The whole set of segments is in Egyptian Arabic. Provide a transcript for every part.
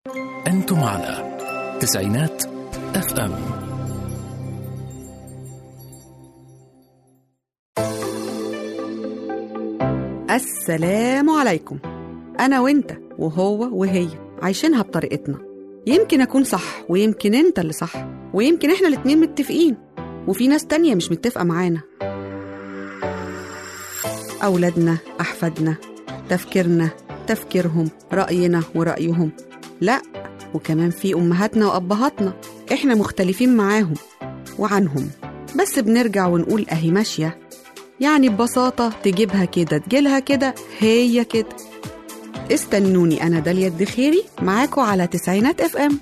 أنتم على تسعينات اف ام السلام عليكم أنا وإنت وهو وهي عايشينها بطريقتنا يمكن أكون صح ويمكن أنت اللي صح ويمكن إحنا الاتنين متفقين وفي ناس تانية مش متفقة معانا أولادنا أحفادنا تفكيرنا تفكيرهم رأينا ورأيهم لأ وكمان في أمهاتنا وأبهاتنا إحنا مختلفين معاهم وعنهم بس بنرجع ونقول أهي ماشية يعني ببساطة تجيبها كده تجيلها كده هي كده استنوني أنا داليا الدخيري معاكم على تسعينات اف ام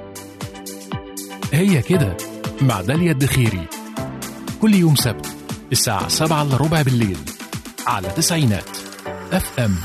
هي كده مع داليا الدخيري كل يوم سبت الساعة 7 إلا ربع بالليل على تسعينات اف ام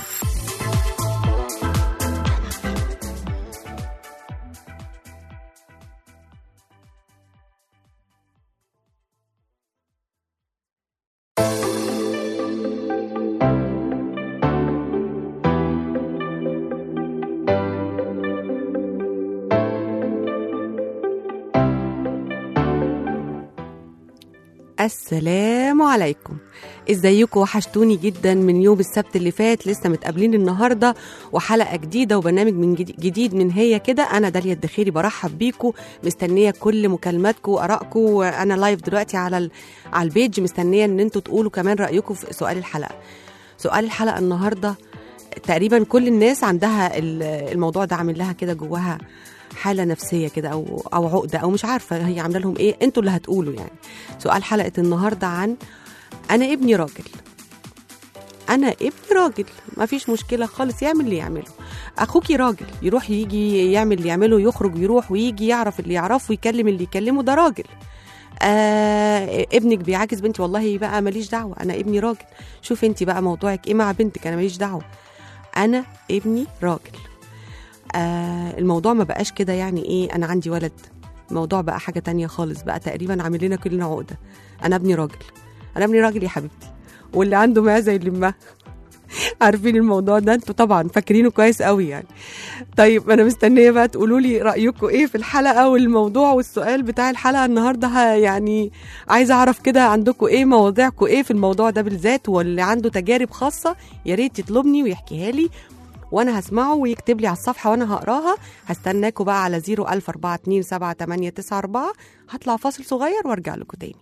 السلام عليكم ازيكم وحشتوني جدا من يوم السبت اللي فات لسه متقابلين النهارده وحلقه جديده وبرنامج من جديد- جديد من هي كده انا داليا الدخيري برحب بيكم مستنيه كل مكالماتكم وارائكم وانا لايف دلوقتي على ال... على البيج مستنيه ان انتوا تقولوا كمان رايكم في سؤال الحلقه سؤال الحلقه النهارده تقريبا كل الناس عندها ال- الموضوع ده عامل لها كده جواها حاله نفسيه كده او او عقده او مش عارفه هي عامله لهم ايه انتوا اللي هتقولوا يعني سؤال حلقه النهارده عن انا ابني راجل انا ابني راجل ما فيش مشكله خالص يعمل اللي يعمله اخوكي راجل يروح يجي يعمل اللي يعمله يخرج يروح ويجي يعرف اللي يعرفه ويكلم اللي يكلمه ده راجل آه ابنك بيعاكس بنتي والله بقى ماليش دعوه انا ابني راجل شوف انت بقى موضوعك ايه مع بنتك انا ماليش دعوه انا ابني راجل آه الموضوع ما بقاش كده يعني ايه انا عندي ولد الموضوع بقى حاجه تانية خالص بقى تقريبا عامل لنا كلنا عقده انا ابني راجل انا ابني راجل يا حبيبتي واللي عنده معزه يلمها عارفين الموضوع ده انتوا طبعا فاكرينه كويس قوي يعني طيب انا مستنيه بقى تقولوا لي رايكم ايه في الحلقه والموضوع والسؤال بتاع الحلقه النهارده ها يعني عايزه اعرف كده عندكم ايه مواضيعكم ايه في الموضوع ده بالذات واللي عنده تجارب خاصه يا ريت يطلبني ويحكيها لي وانا هسمعه ويكتب لي على الصفحه وانا هقراها هستناكم بقى على 014278994 هطلع فاصل صغير وارجع لكم تاني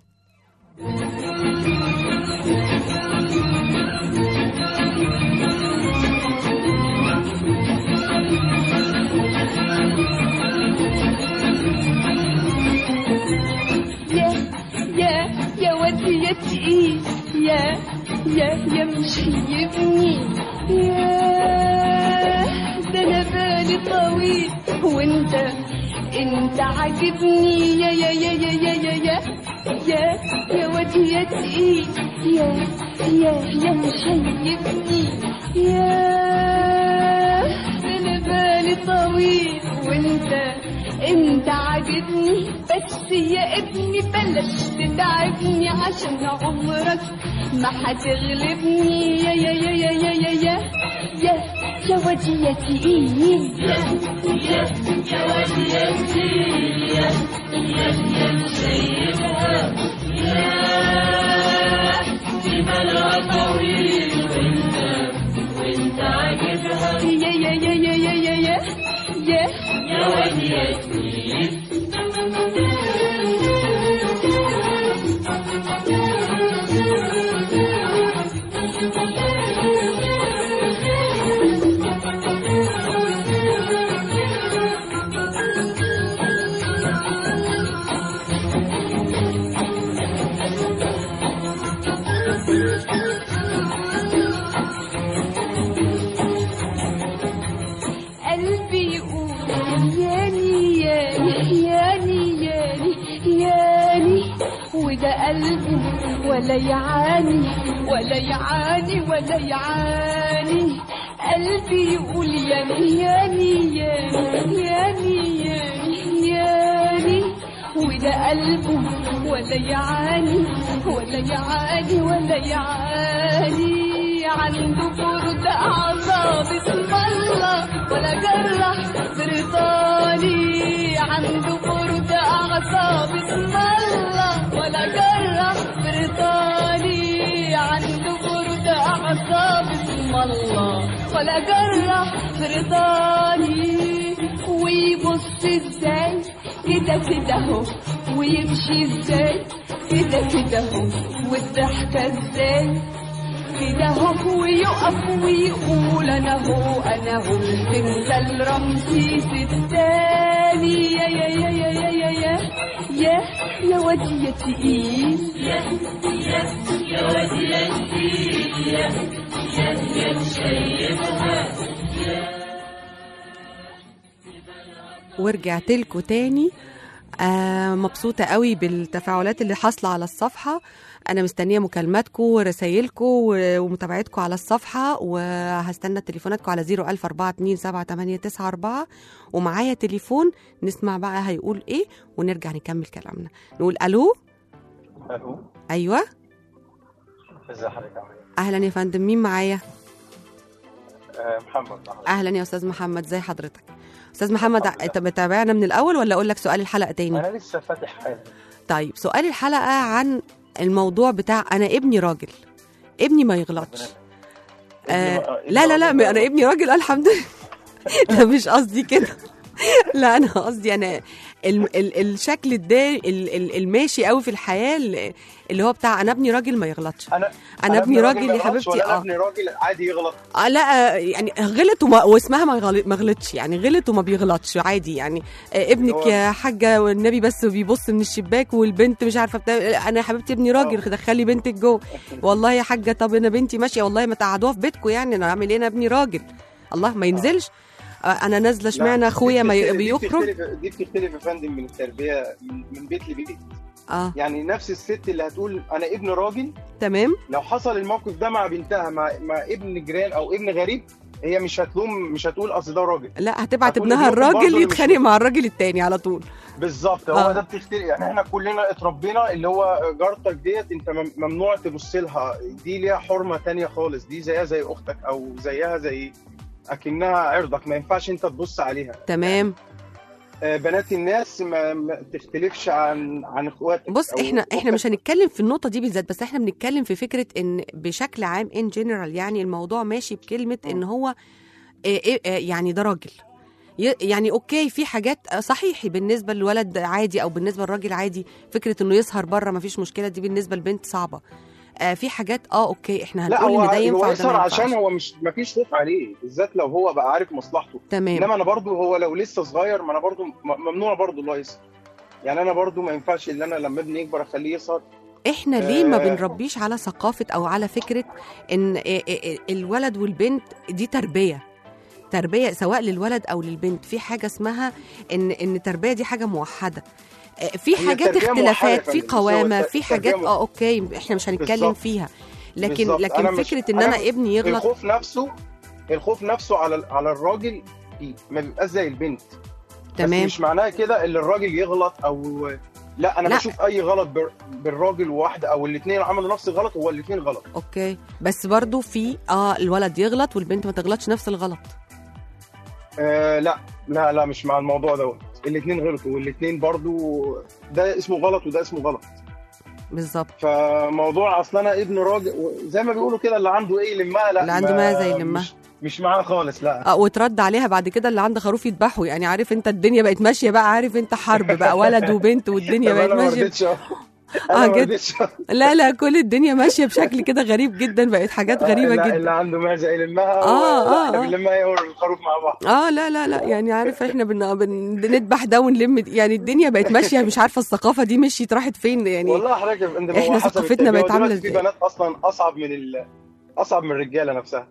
يا يا يا ودي يا تقيل يا يا يا مش هيبني يا ده انا بالي طويل وانت انت عاجبني يا يا يا يا يا يا يا يا يا ودي يا تقيل يا يا يا مش هيبني يا ده انا بالي طويل وانت انت عاجبني بس يا ابني بلاش تتعبني عشان عمرك ما هتغلبني يا يا يا يا يا يا يا يا يا ودي يا تقيل يا يا يا ودي يا تقيل يا يا يا سيدها يا دي بلا طويل وانت وانت عاجبها يا يا يا يا يا يا يا يا يا ودي يا تقيل قلبي يقول ياني ياني ياني ياني ياني وده قلبه ولا يعاني ولا يعاني ولا يعاني قلبي يقول ياني ياني ياني ياني ياني ياني وده قلبه ولا يعاني ولا يعاني ولا يعاني عنده برد أعصاب اسم الله ولا جرح برضا ولا جرح في رضاني ويبص ازاي كده كده اهو ويمشي ازاي كده كده اهو والضحكة ازاي كده اهو ويقف ويقول انا هو انا هو تمثال رمسيس التاني يا يا يا يا يا يا يا يا يا وادي يا تقيل ورجعت لكم تاني آه مبسوطة قوي بالتفاعلات اللي حاصلة على الصفحة أنا مستنية مكالماتكم ورسايلكم و- ومتابعتكم على الصفحة وهستنى تليفوناتكم على 014278994 ومعايا تليفون نسمع بقى هيقول إيه ونرجع نكمل كلامنا نقول ألو الو أيوة ازي حضرتك عامل ايه؟ أهلا يا فندم مين معايا آه، محمد معلش. أهلا يا أستاذ محمد زي حضرتك أستاذ محمد أنت متابعنا من الأول ولا أقول لك سؤال الحلقة تاني انا لسه فاتح حالا طيب سؤال الحلقة عن الموضوع بتاع أنا ابني راجل ابني ما يغلطش آه لا لا لا أنا ابني راجل آه، الحمد لله لا مش قصدي كده لا أنا قصدي أنا ال ال الشكل ده ال ال الماشي قوي في الحياة اللي- اللي هو بتاع أنا ابني راجل ما يغلطش انا أنا ابني راجل ما يا يغلطش حبيبتي ولا أنا اه ابني راجل عادي يغلط آه لا آه، يعني غلط وما واسمها ما غل- ما غلطش يعني غلط وما بيغلطش عادي يعني آه، ابنك هو- يا حاجه والنبي بس بيبص من الشباك والبنت مش عارفه بتاع انا يا حبيبتي ابني راجل آه. دخلي بنتك جوه والله يا حاجه طب انا بنتي ماشيه والله ما تقعدوها في بيتكم يعني انا اعمل ايه انا ابني راجل الله ما ينزلش آه، انا نازله اشمعنى لا، اخويا دي ما ي- بتختلف- دي بيخرج بتختلف- دي بتختلف يا فندم من التربيه من, من بيت لبيت اه يعني نفس الست اللي هتقول انا ابن راجل تمام لو حصل الموقف ده مع بنتها مع, مع ابن جيران او ابن غريب هي مش هتلوم مش هتقول اصل ده راجل لا هتبعت هتقول ابنها ابنكم برضه الراجل اللي مش يتخانق راجل. مع الراجل التاني على طول بالظبط هو آه. ده بتختلف يعني احنا كلنا اتربينا اللي هو جارتك ديت انت مم- ممنوع تبص لها دي ليها حرمه تانية خالص دي زيها زي اختك او زيها زي اكنها عرضك ما ينفعش انت تبص عليها تمام آه، بنات الناس ما, ما تختلفش عن عن اخواتك بص أو احنا احنا أختك. مش هنتكلم في النقطه دي بالذات بس احنا بنتكلم في فكره ان بشكل عام ان جنرال يعني الموضوع ماشي بكلمه ان هو إيه إيه إيه يعني ده راجل ي- يعني اوكي في حاجات صحيح بالنسبه للولد عادي او بالنسبه للراجل عادي فكره انه يسهر بره ما فيش مشكله دي بالنسبه للبنت صعبه آه في حاجات اه اوكي احنا لا هنقول هو ان ده ينفع هو وده يسهر ما عشان ينفعش هو مش ما فيش خوف عليه بالذات لو هو بقى عارف مصلحته تمام انما انا برضو هو لو لسه صغير ما انا برضو م- ممنوع برضو الله يسهر يعني انا برضو ما ينفعش ان انا لما ابني يكبر اخليه يسهر احنا ليه ما آه. بنربيش على ثقافه او على فكره ان إيه إيه إيه الولد والبنت دي تربيه تربيه سواء للولد او للبنت في حاجه اسمها ان ان التربيه دي حاجه موحده آه، في هي حاجات التربية موحدة اختلافات يا في فندم، بس هو قوامه الت- في حاجات التربية اه اوكي احنا مش هنتكلم بالظبط. فيها لكن بالظبط. لكن أنا مش- فكره ان أنا انا مش- ابني يغلط الخوف نفسه الخوف نفسه على على الراجل فيه ما بيبقاش زي البنت تمام بس مش معناها كده ان الراجل يغلط او لا انا لا. بشوف اي غلط بال- بالراجل وواحده او الاثنين عملوا نفس الغلط هو الاثنين غلط اوكي بس برضو في اه الولد يغلط والبنت ما تغلطش نفس الغلط آه لا لا لا مش مع الموضوع دوت الاثنين غلطوا والاثنين برضو ده اسمه غلط وده اسمه غلط بالظبط فموضوع اصل انا ابن راجل زي ما بيقولوا كده اللي عنده ايه يلمها لا اللي عنده ما زي يلمها. مش, مش معاه خالص لا اه وترد عليها بعد كده اللي عنده خروف يذبحه يعني عارف انت الدنيا بقت ماشيه بقى عارف انت حرب بقى ولد وبنت والدنيا طب بقت انا ما ماشيه رضيتش اه انا ما جد رضيتش لا لا كل الدنيا ماشيه بشكل كده غريب جدا بقت حاجات غريبه اللي, جدا اللي عنده معزه يلمها آه، ولا آه، احنا آه. بنلمها هي والخروف مع بعض اه لا لا لا يعني عارف احنا بن... بن... بنذبح ده ونلم دي. يعني الدنيا بقت ماشيه مش عارفه الثقافه دي مشيت راحت فين يعني والله حضرتك يا فندم إحنا هو حسب ثقافتنا التربية. بقت عاملة ودلوقتي في إزاي؟ بنات اصلا اصعب من ال... اصعب من الرجاله نفسها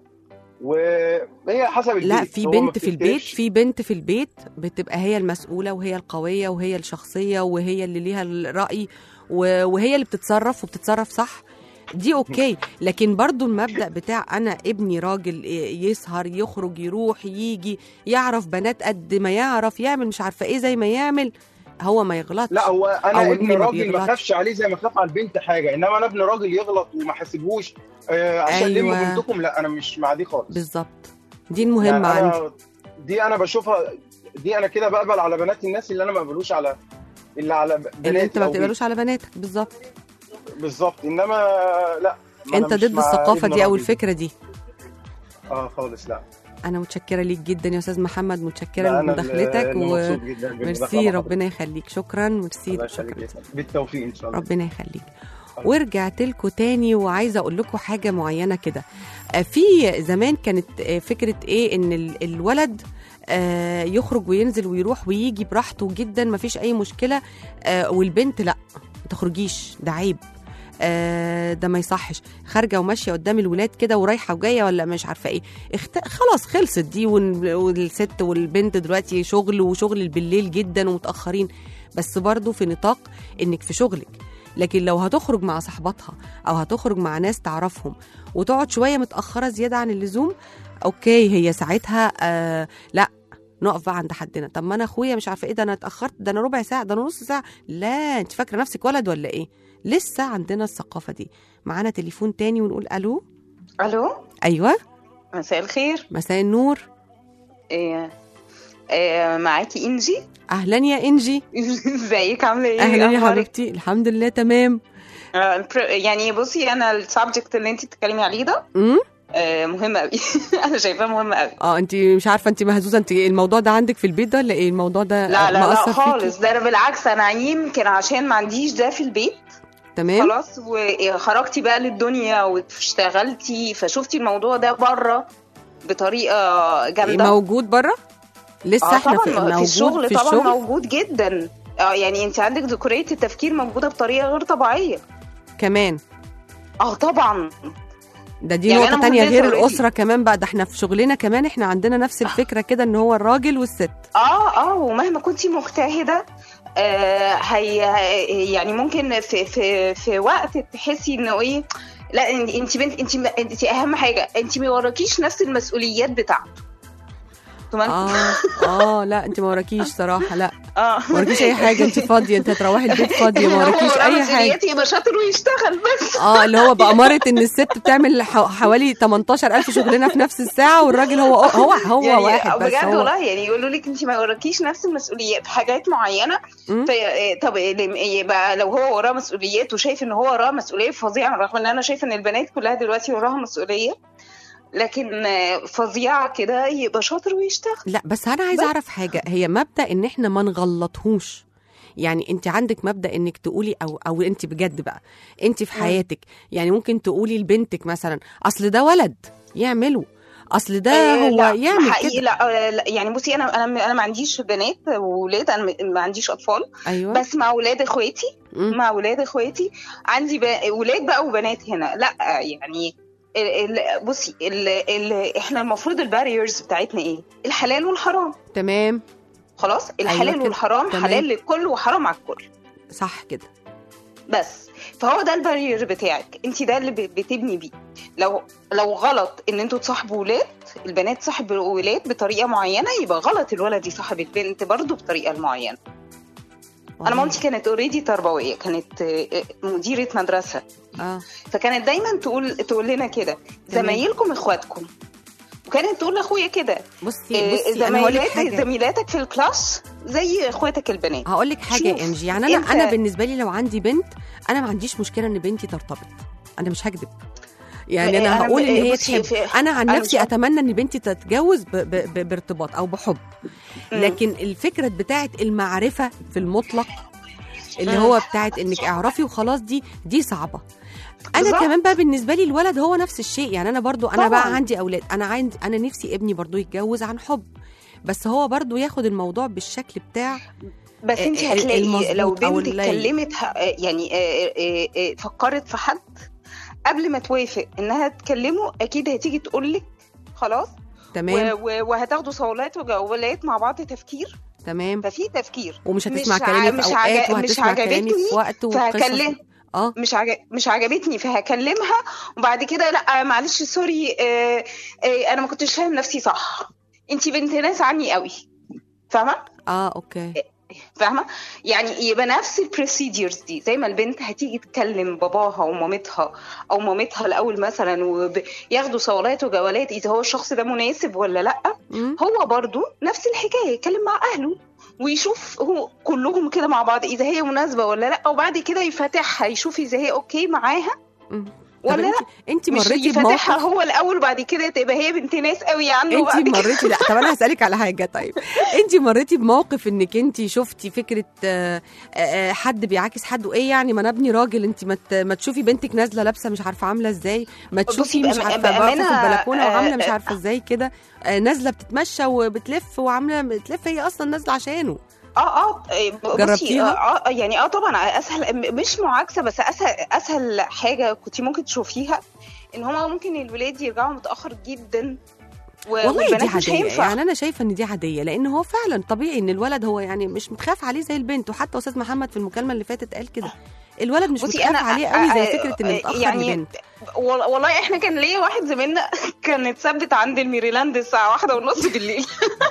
وهي حسب البيت لا في هو ما بنت في البيت بتختلفش. في بنت في البيت بتبقى هي المسؤوله وهي القويه وهي الشخصيه وهي اللي ليها الراي و- وهي اللي بتتصرف وبتتصرف صح دي اوكي لكن برضو المبدا بتاع انا ابني راجل يسهر يخرج يروح يجي يعرف بنات قد ما يعرف يعمل مش عارفه ايه زي ما يعمل هو ما يغلطش لا هو أو انا ابن ابني ما راجل ما بيغلطش. خافش عليه زي ما خاف على البنت حاجه انما انا ابن راجل يغلط وما حاسبهوش آه عشان أيوة. أيوة. بنتكم لا انا مش مع دي خالص بالظبط دي المهمه يعني عندي أنا دي انا بشوفها دي انا كده بقبل على بنات الناس اللي انا ما بقبلوش على اللي على بناتي اللي انت ما أو بنتي. بتقبلوش على بناتك بالظبط بالظبط انما لا ما أنا انت مش ضد مع الثقافه ابن دي او راجل. الفكره دي اه خالص لا انا متشكره ليك جدا يا استاذ محمد متشكره لا، أنا لمداخلتك اللي- اللي و... مبسوط جدا بالمداخلة ميرسي مع ربنا يخليك شكرا ميرسي الله شكرا يخليك. بالتوفيق ان شاء الله ربنا يخليك ورجعت لكم تاني وعايزه اقول لكم حاجه معينه كده آه، في زمان كانت آه، فكره ايه ان ال- الولد آه، يخرج وينزل ويروح ويجي براحته جدا مفيش اي مشكله آه، والبنت لا ما تخرجيش ده عيب آه، ده ما يصحش خارجه وماشيه قدام الولاد كده ورايحه وجايه ولا مش عارفه ايه اخت... خلاص خلصت دي وال- والست والبنت دلوقتي شغل وشغل بالليل جدا ومتاخرين بس برضو في نطاق انك في شغلك لكن لو هتخرج مع صاحباتها او هتخرج مع ناس تعرفهم وتقعد شويه متاخره زياده عن اللزوم اوكي هي ساعتها آه لا نقف بقى عند حدنا طب ما انا اخويا مش عارفه ايه ده انا اتاخرت ده انا ربع ساعه ده انا نص ساعه لا انت فاكره نفسك ولد ولا ايه لسه عندنا الثقافه دي معانا تليفون تاني ونقول الو الو ايوه مساء الخير مساء النور إيه إيه معاكي انجي اهلا يا انجي ازيك عامله ايه اهلا يا أخبارك؟ حبيبتي الحمد لله تمام آه، البر- يعني بصي انا السبجكت اللي انت بتتكلمي عليه ده امم آه، مهم قوي انا شايفاه مهم قوي اه انت مش عارفه انت مهزوزه انت الموضوع ده عندك في البيت ده ولا ايه الموضوع ده لا لا لا مأثر فيكي؟ خالص ده انا بالعكس انا يمكن عشان ما عنديش ده في البيت تمام خلاص وخرجتي بقى للدنيا واشتغلتي فشفتي الموضوع ده بره بطريقه جامده موجود بره لسه اه احنا طبعا في موجود في الشغل في طبعا الشغل موجود جدا اه يعني انت عندك ذكوريه التفكير موجوده بطريقه غير طبيعيه كمان اه طبعا ده دي يعني نقطة أنا تانية مهندسة غير already. الأسرة كمان بقى ده احنا في شغلنا كمان احنا عندنا نفس الفكرة كده ان هو الراجل والست اه اه ومهما كنتي مجتهده آه هي هي- يعني ممكن في في في وقت تحسي انه ايه لا انت بنت انت انت اهم حاجه انت ما وراكيش نفس المسؤوليات بتاعته تمام اه اه لا انت ما وراكيش صراحة لا اه ما وراكيش اي حاجة انت فاضية انت هتروحي البيت فاضية ما هو وراكيش وراه اي حاجة مسؤوليات يبقى شاطر ويشتغل بس اه اللي هو بأمارة ان الست بتعمل ح- حوالي 18000 شغلانة في نفس الساعة والراجل هو هو هو يعني واحد بس بجد هو والله يعني يقولوا لك انت ما وراكيش نفس المسؤوليات في حاجات معينه مم. في طب يبقى لو هو وراه مسؤوليات وشايف ان هو وراه مسؤوليه فظيعه رغم ان انا شايفه ان البنات كلها دلوقتي وراها مسؤوليه لكن آه، فظيعه كده يبقى شاطر ويشتغل لا بس انا عايزه اعرف حاجه هي مبدا ان احنا ما نغلطهوش يعني انت عندك مبدا انك تقولي او او انت بجد بقى انت في مم. حياتك يعني ممكن تقولي لبنتك مثلا اصل ده ولد يعمله اصل ده آه، هو لا، يعمل حقيقي كده لا, آه، لا يعني بصي انا انا انا ما عنديش بنات وولاد انا م- ما عنديش اطفال ايوه بس مع ولاد اخواتي مم. مع ولاد اخواتي عندي ب... ولاد بقى وبنات هنا لا يعني ال... ال... بصي ال... ال... احنا المفروض الباريرز بتاعتنا ايه الحلال والحرام تمام خلاص الحلال كده. والحرام تمام. حلال للكل وحرام على الكل صح كده بس فهو ده البارير بتاعك انت ده اللي ب- بتبني بيه لو لو غلط ان انتوا تصاحبوا ولاد البنات تصاحب ولاد بطريقه معينه يبقى غلط الولد يصاحب البنت برضه بطريقه معينه انا والله. مامتي كانت اوريدي تربويه كانت آه، آه، مديره مدرسه اه فكانت دايما تقول تقول لنا كده زمايلكم اخواتكم وكانت تقول لاخويا كده بصي آه، بصي انا هقول لك زميلات حاجه زميلاتك في الكلاس زي اخواتك البنات هقول لك حاجه شوف، يا انجي يعني انا أنت- انا بالنسبه لي لو عندي بنت انا ما عنديش مشكله ان بنتي ترتبط انا مش هكذب يعني انا أنا هقول ان هي بصي، تحب في- انا عن أنا نفسي مش- اتمنى ان بنتي تتجوز ب... ب... ب... بارتباط او بحب مم. لكن الفكره بتاعت المعرفه في المطلق اللي مم. هو بتاعت انك اعرفي وخلاص دي دي صعبه انا بالظبط. كمان بقى بالنسبه لي الولد هو نفس الشيء يعني انا برضو انا طبعاً. بقى عندي اولاد انا عندي انا نفسي ابني برضو يتجوز عن حب بس هو برضو ياخد الموضوع بالشكل بتاع بس انت ال- هتلاقي المظبوط لو أو بنت اللي- اتكلمت ه- يعني آه، آه، آه، فكرت في حد قبل ما توافق انها تكلمه اكيد هتيجي تقول لك خلاص تمام و- و- وهتاخدوا صولات وجولات مع بعض تفكير تمام ففي تفكير ومش مش هتسمع ع- كلامي مش في عجب- اوقات مش وهتسمع كلامي عجبتني في وقت وقصص فهكلم اه مش عجب مش عجبتني فهكلمها وبعد كده لا معلش سوري آه، آه، انا ما كنتش فاهم نفسي صح انت بنت ناس عني قوي فاهمه اه اوكي فاهمه يعني يبقى نفس البروسيديرز دي زي ما البنت هتيجي تكلم باباها ومامتها او مامتها الاول مثلا وياخدوا صولات وجولات اذا هو الشخص ده مناسب ولا لا مم. هو برضو نفس الحكايه يتكلم مع اهله ويشوف هو كلهم كده مع بعض اذا هي مناسبه ولا لا وبعد كده يفتحها يشوف اذا هي اوكي معاها مم. ولا لا انت مش مريتي يفتحها بموقف هو الاول وبعد كده تبقى هي بنت ناس قوي عنه انت بعد كده. مريتي لا طب انا هسالك على حاجه طيب انت مريتي بموقف انك انت شفتي فكره آه، آه، حد بيعاكس حد وايه يعني ما انا ابني راجل انت ما ت- ما تشوفي بنتك نازله لابسه مش عارفه عامله ازاي ما بصي تشوفي مش بأم- عارفه واقفه في بأمانة، البلكونه آه، وعامله مش آه، عارفه ازاي كده آه، نازله بتتمشى وبتلف وعامله بتلف هي اصلا نازله عشانه اه اه إيه، بصي جربتيها؟ اه آه، يعني اه طبعا اسهل م- مش معاكسه بس اسهل اسهل حاجه كنت ممكن تشوفيها ان هما ممكن الولاد يرجعوا متاخر جدا و- والله دي والبنات مش عاديه هينفع يعني انا شايفه ان دي عاديه لان هو فعلا طبيعي ان الولد هو يعني مش متخاف عليه زي البنت وحتى استاذ محمد في المكالمه اللي فاتت قال كده الولد مش بصي متخاف أنا- عليه قوي زي آه، فكره ان آه، متاخر يعني لبنت وال- والله احنا كان ليا واحد زميلنا كان اتثبت عند الميريلاند الساعه واحدة ونص بالليل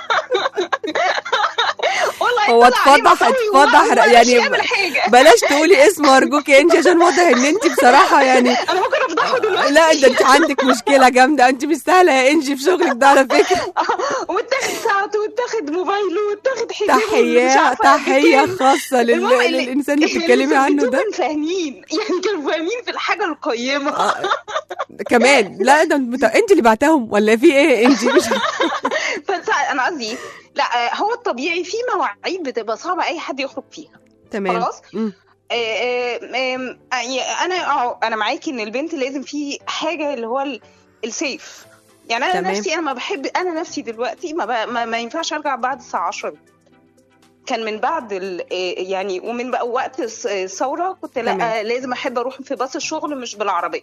والله هو طلع عليه اتفضح- مصاوي اتفضح وهو مش يعني يعمل حاجه بلاش تقولي اسمه ارجوك يا انجي عشان واضح ان انت بصراحه يعني انا ممكن افضحه دلوقتي لا ده انت عندك مشكله جامده انت مش سهله يا انجي في شغلك ده على فكره واتاخد ساعته واتاخد موبايله واتاخد حجابه مش تحيه عارفة تحيه بكام. خاصه لل... المهم اللي- للانسان اللي بتتكلمي عنه ده كانوا فاهمين يعني كانوا فاهمين في الحاجه القيمه كمان لا ده انت انت اللي بعتهم ولا في ايه انجي مش بس انا قصدي لا آه، هو الطبيعي في مواعيد بتبقى صعبه اي حد يخرج فيها تمام خلاص مم. آه، آه، آم، آه، انا آه، انا معاكي ان البنت لازم في حاجه اللي هو ال- السيف يعني انا تمام. نفسي انا ما بحب انا نفسي دلوقتي ما, ب- ما, ما ينفعش ارجع بعد الساعه 10 كان من بعد ال- آه، يعني ومن بقى وقت الس- الثوره كنت لا تمام. آه، لازم احب اروح في باص الشغل مش بالعربيه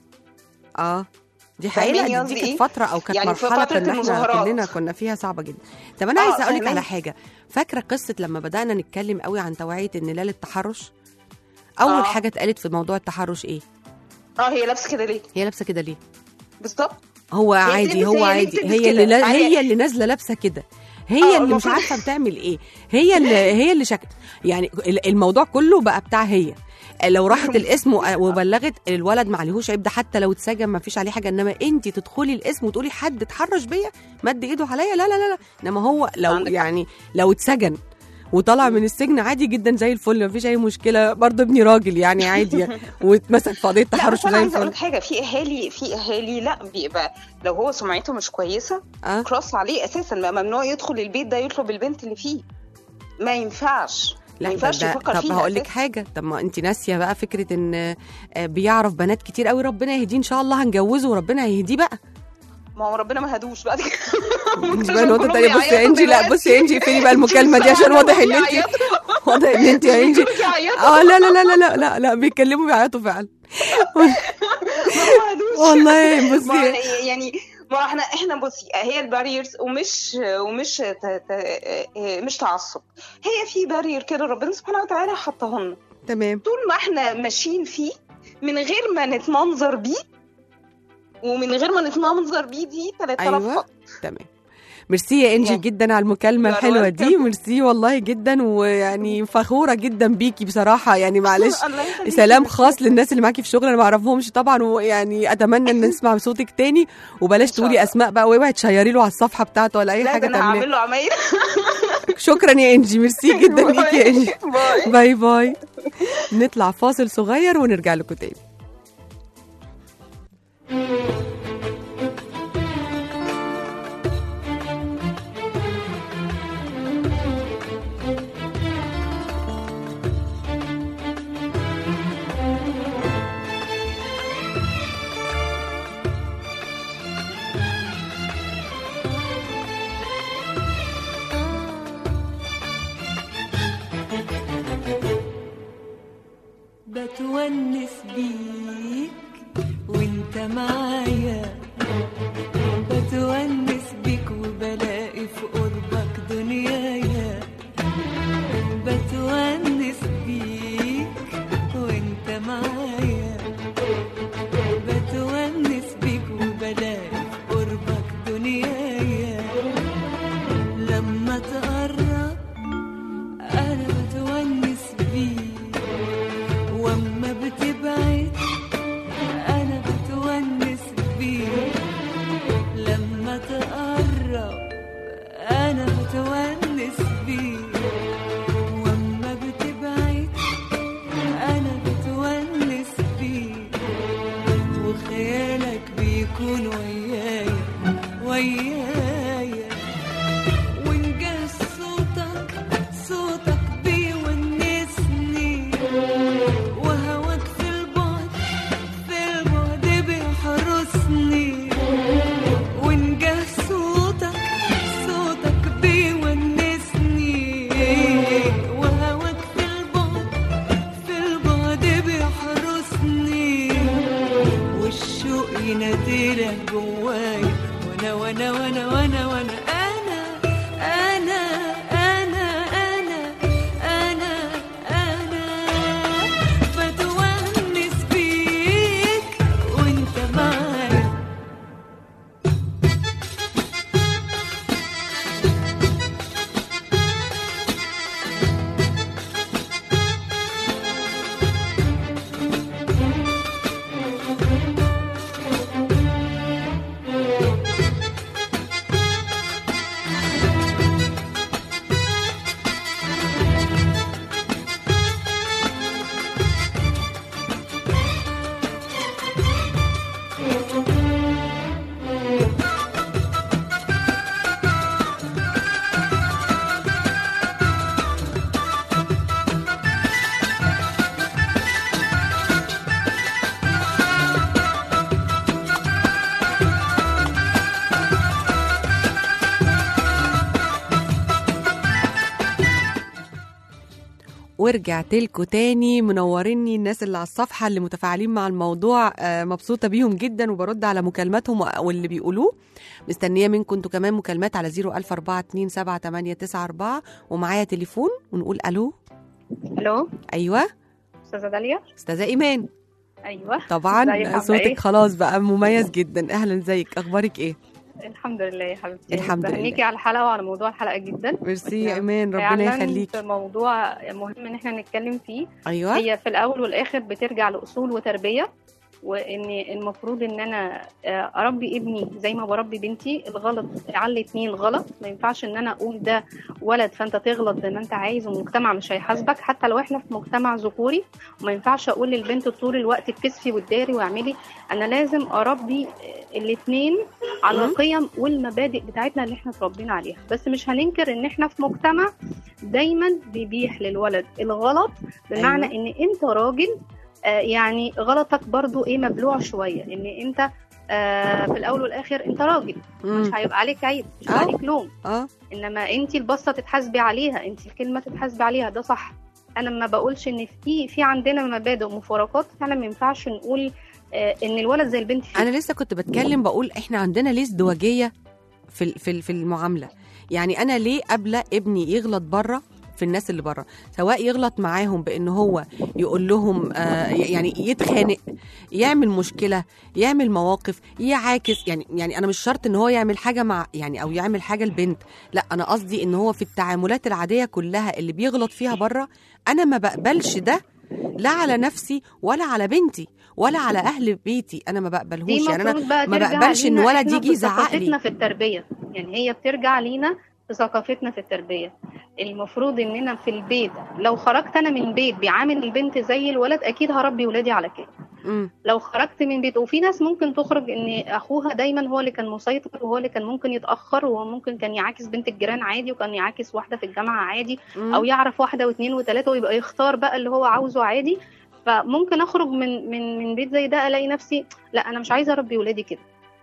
اه دي حقيقة فاهماني دي, قصدي دي كانت إيه؟ فترة أو كانت يعني في مرحلة فترة كنا احنا المظاهرات. كلنا كنا فيها صعبة جدا طب أنا آه، عايزة أقول لك على فاهماني. حاجة فاكرة قصة لما بدأنا نتكلم قوي عن توعية النلال التحرش أول آه. حاجة اتقالت في موضوع التحرش إيه اه هي لابسه كده ليه هي لابسة كده ليه بالظبط هو عادي تلبس- هو هي ليه عادي بتلبس هي كده؟ اللي لا- عادي. هي اللي نازلة لابسة كده هي آه، اللي مش المفروض- عارفة بتعمل إيه هي اللي هي اللي شكل يعني ال- الموضوع كله بقى بتاع هي لو راحت الاسم و- وبلغت الولد ما عليهوش عيب ده حتى لو اتسجن ما فيش عليه حاجه انما انت تدخلي الاسم وتقولي حد اتحرش بيا مد ايده عليا لا لا لا لا انما هو لو عندك حق. يعني لو اتسجن وطلع من السجن عادي جدا زي الفل ما فيش اي مشكله برضه ابني راجل يعني عادي يعني واتمسك في قضيه لا تحرش بس انا زي عايزه اقول الفل لك حاجه في اهالي في اهالي لا بيبقى لو هو سمعته مش كويسه اه كروس عليه اساسا ما- ممنوع يدخل البيت ده يطلب البنت اللي فيه ما ينفعش لا ما ينفعش ده- يفكر طب فيها هقول لك أساساً. حاجه طب ما انت ناسيه بقى فكره ان آه، بيعرف بنات كتير قوي ربنا يهديه ان شاء الله هنجوزه وربنا هيهديه بقى ما هو ربنا ما هدوش بعد كده بالنسبه عشان لنقطه كلهم تانية بصي يا بيعيطوا انجي لا دلوقتي. بصي يا انجي اقفلي بقى المكالمه دي عشان واضح ان انت بيعيطوا. واضح ان انت يا انجي بيعيطوا. اه لا لا لا لا لا لا لا بيتكلموا بيعيطوا فعلا ما هدوش والله ما بصي يعني ما احنا احنا بصي هي الباريرز ومش ومش ت- ت- مش تعصب هي في بارير كده ربنا سبحانه وتعالى حطه لنا تمام طول ما احنا ماشيين فيه من غير ما نتمنظر بيه ومن غير ما نتمنظر بيه دي 3000 أيوة. خط تمام ميرسي يا انجي يعني- جدا على المكالمه You are الحلوه دي welcome. ميرسي والله جدا ويعني فخوره جدا بيكي بصراحه يعني معلش الله يخليكي. سلام خاص للناس اللي معاكي في الشغل انا ما اعرفهمش طبعا ويعني اتمنى ان نسمع صوتك تاني وبلاش إن شاء تقولي الله. اسماء بقى واوعي تشيري له على الصفحه بتاعته ولا اي لا حاجه ده انا تعمليها هعمل له عمايل شكرا يا انجي ميرسي جدا ليكي يا انجي باي باي باي نطلع فاصل صغير ونرجع لكم تاني بتونس بيه ورجعت لكم تاني منوريني الناس اللي على الصفحة اللي متفاعلين مع الموضوع آه، مبسوطة بيهم جدا وبرد على مكالماتهم واللي بيقولوه مستنية منكم انتوا كمان مكالمات على 004278994 ومعايا تليفون ونقول ألو الو أيوة استاذه داليا أستاذة إيمان ايوه ازيك طبعا عاملة صوتك إيه؟ خلاص بقى مميز جدا أهلا زيك أخبارك إيه الحمد لله يا حبيبتي الحمد لله. بهنيكي على الحلقه وعلى موضوع الحلقه جدا ميرسي يا إحنا إيمان ربنا فعلاً يخليك في موضوع مهم ان احنا نتكلم فيه أيوة هي في الاول والاخر بترجع لاصول وتربيه وان المفروض ان انا آه، اربي ابني زي ما بربي بنتي الغلط على الاتنين غلط ما ينفعش ان انا اقول ده ولد فانت تغلط زي ما انت عايز والمجتمع مش هيحاسبك حتى لو احنا في مجتمع ذكوري وما ينفعش اقول للبنت طول الوقت كسفي وتداري واعملي انا لازم اربي الاثنين على مم. القيم والمبادئ بتاعتنا اللي احنا اتربينا عليها بس مش هننكر ان احنا في مجتمع دايما بيبيح للولد الغلط بمعنى أيوة. ان انت راجل آه، يعني غلطك برضو ايه مبلوع شويه ان انت آه، في الاول والاخر انت راجل مش مم. هيبقى عليك عيب مش أه. هيبقى عليك لوم اه انما انت البصه تتحاسبي عليها انت الكلمه تتحاسبي عليها ده صح انا ما بقولش ان في في عندنا مبادئ ومفارقات فعلا ما ينفعش نقول آه، ان الولد زي البنت فيه انا لسه كنت بتكلم بقول احنا عندنا ليه ازدواجيه في ال- في ال- في المعامله يعني انا ليه قابله ابني يغلط بره في الناس اللي بره سواء يغلط معاهم بان هو يقول لهم آه يعني يتخانق يعمل مشكله يعمل مواقف يعاكس يعني يعني انا مش شرط ان هو يعمل حاجه مع يعني او يعمل حاجه لبنت لا انا قصدي ان هو في التعاملات العاديه كلها اللي بيغلط فيها بره انا ما بقبلش ده لا على نفسي ولا على بنتي ولا على اهل بيتي انا ما دي بقبلهوش يعني انا المفروض بقى ما ترجع بقبلش إن لينا ولد إحنا يجي في يزعق لي. ثقافتنا في التربيه يعني هي بترجع لينا في ثقافتنا في التربيه المفروض اننا في البيت لو خرجت انا من بيت بيعامل البنت زي الولد اكيد هربي ولادي على كده مم. لو خرجت من بيت وفي ناس ممكن تخرج ان اخوها دايما هو اللي كان مسيطر وهو اللي كان ممكن يتاخر وهو ممكن كان يعاكس بنت الجيران عادي وكان يعاكس واحده في الجامعه عادي مم. او يعرف واحده واثنين وثلاثه ويبقى يختار بقى اللي هو عاوزه عادي فممكن اخرج من من من بيت زي ده الاقي نفسي لا انا مش عايزه اربي ولادي كده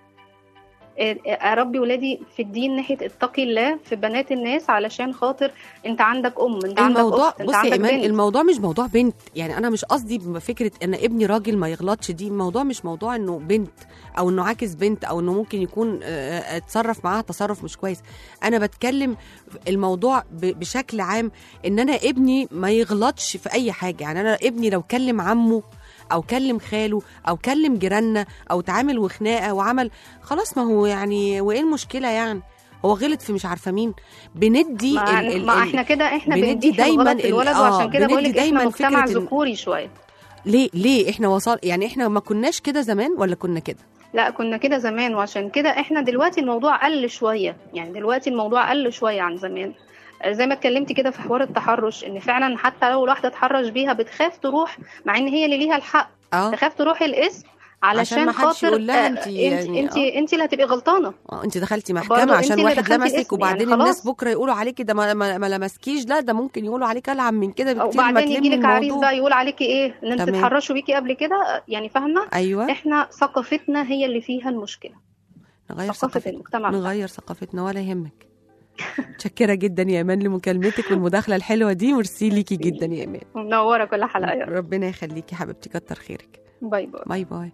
إيه، اربي ولادي في الدين ناحيه اتقي الله في بنات الناس علشان خاطر انت عندك ام انت عندك الموضوع اخت انت بصي يا عندك ايمان بنت الموضوع مش موضوع بنت يعني انا مش قصدي بفكره ان ابني راجل ما يغلطش دي الموضوع مش موضوع انه بنت او انه عاكس بنت او انه ممكن يكون آه، آه، اتصرف معاها تصرف مش كويس انا بتكلم الموضوع ب- بشكل عام ان انا ابني ما يغلطش في اي حاجه يعني انا ابني لو كلم عمه او كلم خاله او كلم جيراننا او تعامل وخناقه وعمل خلاص ما هو يعني وايه المشكله يعني هو غلط في مش عارفه مين بندي ما, ال- ال- ما ال- احنا كده احنا بندي بندي دايماً دايما ال- الولد آه، وعشان كده بندي بقول لك احنا دايماً مجتمع فكرة إن- ذكوري شويه ليه ليه احنا وصل يعني احنا ما كناش كده زمان ولا كنا كده لا كنا كده زمان وعشان كده احنا دلوقتي الموضوع قل شويه يعني دلوقتي الموضوع قل شويه عن زمان آه، زي ما اتكلمت كده في حوار التحرش ان فعلا حتى لو واحده اتحرش بيها بتخاف تروح مع ان هي اللي ليها الحق اه تخاف تروح الاسم علشان ما حدش خاطر يقول لها آه، انت انت يعني انت آه. انت اللي هتبقي غلطانه اه انت دخلتي برضو محكمه انت عشان اللي واحد دخلتي لمسك اسمي، وبعدين يعني الناس خلاص. بكره يقولوا عليكي ده ما, ما, ما لمسكيش لا ده ممكن يقولوا عليك العن من كده بكتير ما وبعدين يجي تلمي لك عريس الموضوع بقى يقول عليكي ايه ان انت تمام. اتحرشوا بيكي قبل كده آه، يعني فاهمه ايوه احنا ثقافتنا هي اللي فيها المشكله نغير ثقافه ثقافتنا المجتمع بتاعنا. نغير ثقافتنا ولا يهمك متشكره جدا يا ايمان لمكالمتك والمداخله الحلوه دي ميرسي ليكي جدا يا ايمان منوره كل حلقه يا رب. ربنا يخليكي حبيبتي كتر خيرك باي باي باي باي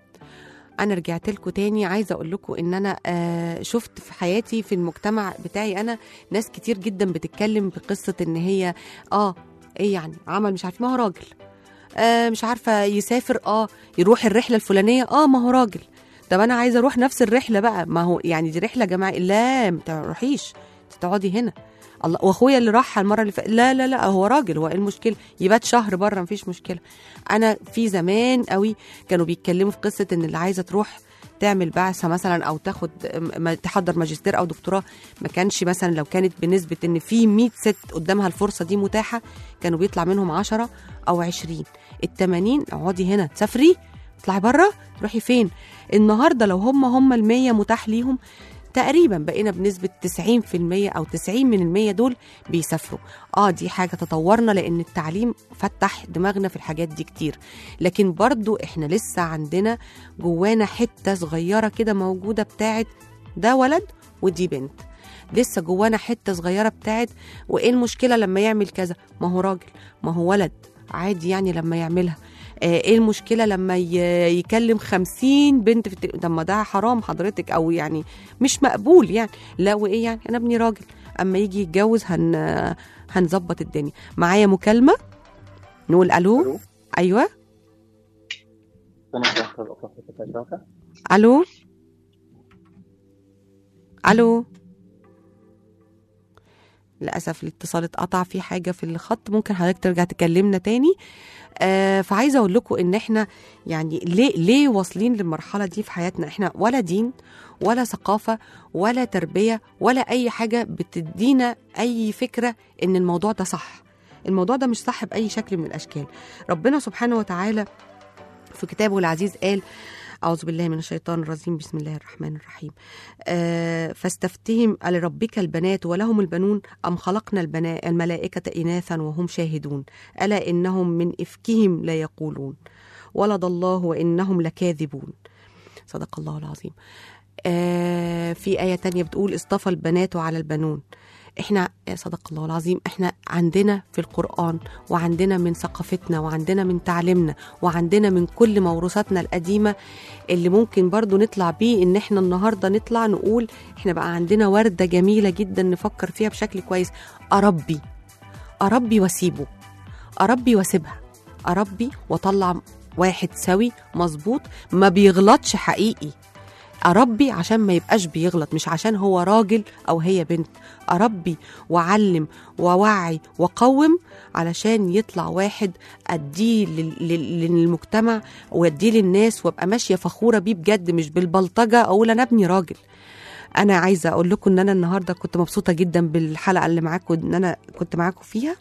انا رجعت لكم تاني عايزه اقول لكم ان انا آه شفت في حياتي في المجتمع بتاعي انا ناس كتير جدا بتتكلم بقصه ان هي اه ايه يعني عمل مش عارف ما هو راجل آه مش عارفه يسافر اه يروح الرحله الفلانيه اه ما هو راجل طب انا عايزه اروح نفس الرحله بقى ما هو يعني دي رحله جماعيه لا ما تروحيش تقعدي هنا الله واخويا اللي راح المره اللي فاتت لا لا لا هو راجل هو ايه المشكله يبات شهر بره مفيش مشكله انا في زمان قوي كانوا بيتكلموا في قصه ان اللي عايزه تروح تعمل بعثه مثلا او تاخد م- تحضر ماجستير او دكتوراه ما كانش مثلا لو كانت بنسبه ان في 100 ست قدامها الفرصه دي متاحه كانوا بيطلع منهم 10 او 20 ال 80 اقعدي هنا تسافري تطلعي بره تروحي فين النهارده لو هم هم ال 100 متاح ليهم تقريبا بقينا بنسبة 90% أو 90 من المية دول بيسافروا اه دي حاجة تطورنا لأن التعليم فتح دماغنا في الحاجات دي كتير لكن برضو احنا لسه عندنا جوانا حتة صغيرة كده موجودة بتاعت ده ولد ودي بنت لسه جوانا حته صغيره بتاعت وايه المشكله لما يعمل كذا ما هو راجل ما هو ولد عادي يعني لما يعملها آه، ايه المشكله لما ي- يكلم خمسين بنت في التليفون طب ما ده حرام حضرتك او يعني مش مقبول يعني لا وايه يعني انا ابني راجل اما يجي يتجوز هن هنظبط الدنيا معايا مكالمه نقول الو ألو. ايوه أنا دكتور أطراف الشبكة الو الو للاسف الاتصال اتقطع في حاجه في الخط ممكن حضرتك ترجع تكلمنا تاني آه فعايزه اقول لكم ان احنا يعني ليه ليه واصلين للمرحله دي في حياتنا احنا ولا دين ولا ثقافه ولا تربيه ولا اي حاجه بتدينا اي فكره ان الموضوع ده صح الموضوع ده مش صح باي شكل من الاشكال ربنا سبحانه وتعالى في كتابه العزيز قال أعوذ بالله من الشيطان الرجيم بسم الله الرحمن الرحيم آه فاستفتهم لربك البنات ولهم البنون أم خلقنا البنا الملائكة إناثا وهم شاهدون ألا إنهم من إفكهم لا يقولون ولد الله وإنهم لكاذبون صدق الله العظيم آه في آية تانية بتقول اصطفى البنات على البنون احنا صدق الله العظيم احنا عندنا في القرآن وعندنا من ثقافتنا وعندنا من تعليمنا وعندنا من كل موروثاتنا القديمة اللي ممكن برضو نطلع بيه ان احنا النهاردة نطلع نقول احنا بقى عندنا وردة جميلة جدا نفكر فيها بشكل كويس أربي أربي واسيبه أربي واسيبها أربي واطلع واحد سوي مظبوط ما بيغلطش حقيقي أربي عشان ما يبقاش بيغلط مش عشان هو راجل أو هي بنت أربي وأعلم ووعي وقوم علشان يطلع واحد أديه لل- لل- للمجتمع وأديه للناس وأبقى ماشية فخورة بيه بجد مش بالبلطجة أقول أنا ابني راجل أنا عايزة أقول لكم إن أنا النهاردة كنت مبسوطة جدا بالحلقة اللي معاكم إن أنا كنت معاكم فيها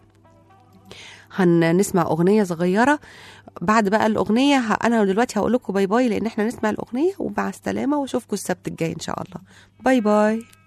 هنسمع أغنية صغيرة بعد بقى الأغنية ه- أنا دلوقتي هقول لكم باي باي لأن احنا نسمع الأغنية ومع السلامة وأشوفكم السبت الجاي إن شاء الله باي باي